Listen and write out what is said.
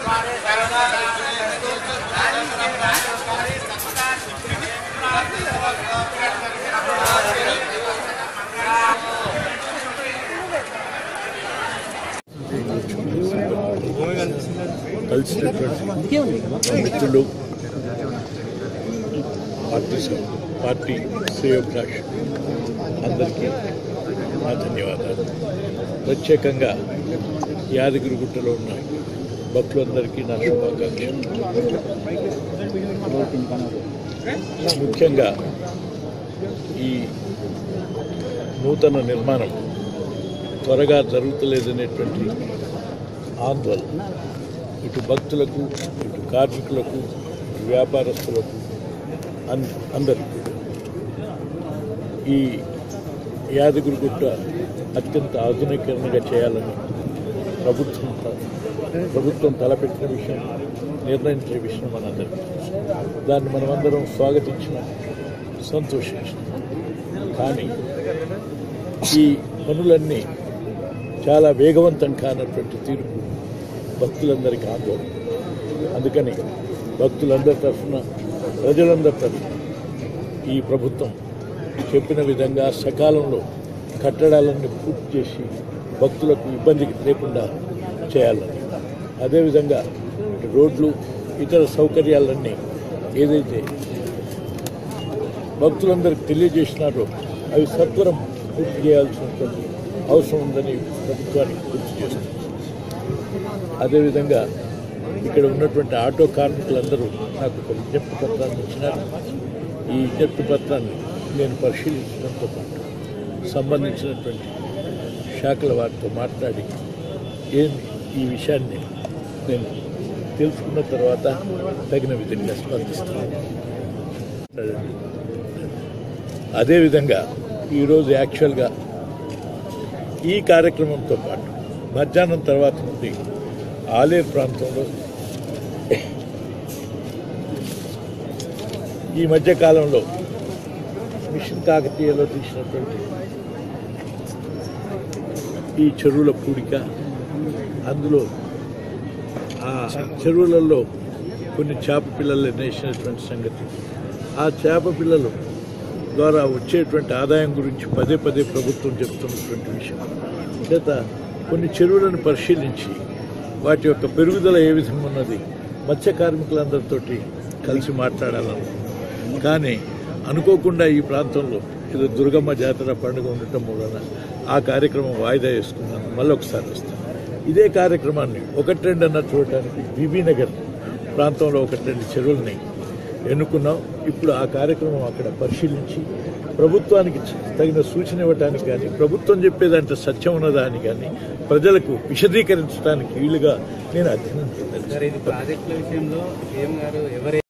కలిసినటువంటి మిత్రులు పార్టీ సభ్యులు, పార్టీ శ్రేయోభిలాష్ అందరికీ నా ధన్యవాదాలు ప్రత్యేకంగా యాదగిరిగుట్టలో ఉన్న భక్తులందరికీ నా శుభాకాంక్షలు ముఖ్యంగా ఈ నూతన నిర్మాణం త్వరగా జరుగుతలేదనేటువంటి ఆందోళన ఇటు భక్తులకు ఇటు కార్మికులకు ఇటు వ్యాపారస్తులకు అన్ అందరికీ ఈ యాదగిరిగుట్ట అత్యంత ఆధునీకరణగా చేయాలని ప్రభుత్వం త- ప్రభుత్వం తలపెట్టిన విషయం నిర్ణయించే విషయం మనందరికీ తెలుసు. దాన్ని మనమందరం స్వాగతించిన సంతోషించిన కానీ ఈ పనులన్నీ చాలా వేగవంతం కానటువంటి తీర్పు భక్తులందరికీ ఆందోళన అందుకని భక్తులందరి తరఫున ప్రజలందరి తరఫున ఈ ప్రభుత్వం చెప్పిన విధంగా సకాలంలో కట్టడాలన్నీ పూర్తి చేసి భక్తులకు ఇబ్బంది లేకుండా చేయాలని అదేవిధంగా రోడ్లు ఇతర సౌకర్యాలన్నీ ఏదైతే భక్తులందరికీ తెలియజేసినారో అవి సత్వరం పూర్తి చేయాల్సినటువంటి అవసరం ఉందని ప్రభుత్వానికి గుర్తు చేస్తుంది అదేవిధంగా ఇక్కడ ఉన్నటువంటి ఆటో కార్మికులందరూ నాకు ఒక విజ్ఞప్తి పత్రాన్ని ఇచ్చినారు ఈ విజ్ఞప్తి పత్రాన్ని నేను పరిశీలించడంతో పాటు సంబంధించినటువంటి శాఖల వారితో మాట్లాడి ఏం ఈ విషయాన్ని నేను తెలుసుకున్న తర్వాత తగిన విధంగా స్పందిస్తాను అదేవిధంగా ఈరోజు యాక్చువల్గా ఈ కార్యక్రమంతో పాటు మధ్యాహ్నం తర్వాత నుండి ఆలేరు ప్రాంతంలో ఈ మధ్య కాలంలో మిషన్ కాకతీయలో తీసినటువంటి ఈ చెరువుల పూడిక అందులో ఆ చెరువులలో కొన్ని చేప పిల్లలు నేసినటువంటి సంగతి ఆ చేప పిల్లలు ద్వారా వచ్చేటువంటి ఆదాయం గురించి పదే పదే ప్రభుత్వం చెప్తున్నటువంటి విషయం చేత కొన్ని చెరువులను పరిశీలించి వాటి యొక్క పెరుగుదల ఏ విధంగా ఉన్నది మత్స్య కార్మికులందరితోటి కలిసి మాట్లాడాలను కానీ అనుకోకుండా ఈ ప్రాంతంలో ఏదో దుర్గమ్మ జాతర పండుగ ఉండటం మూలన ఆ కార్యక్రమం వాయిదా వేసుకున్నాను మళ్ళీ ఒకసారి వస్తాను ఇదే కార్యక్రమాన్ని ఒకటి రెండు అన్న చూడటానికి బీబీ నగర్ ప్రాంతంలో ఒకటి రెండు చెరువుల్ని ఎన్నుకున్నాం ఇప్పుడు ఆ కార్యక్రమం అక్కడ పరిశీలించి ప్రభుత్వానికి తగిన సూచన ఇవ్వడానికి కానీ ప్రభుత్వం చెప్పేదంటే సత్యం ఉన్నదా అని కానీ ప్రజలకు విశదీకరించడానికి వీలుగా నేను అధ్యయనం చేశాను సార్ ఇది ప్రాజెక్టుల విషయంలో సీఎం గారు ఎవరు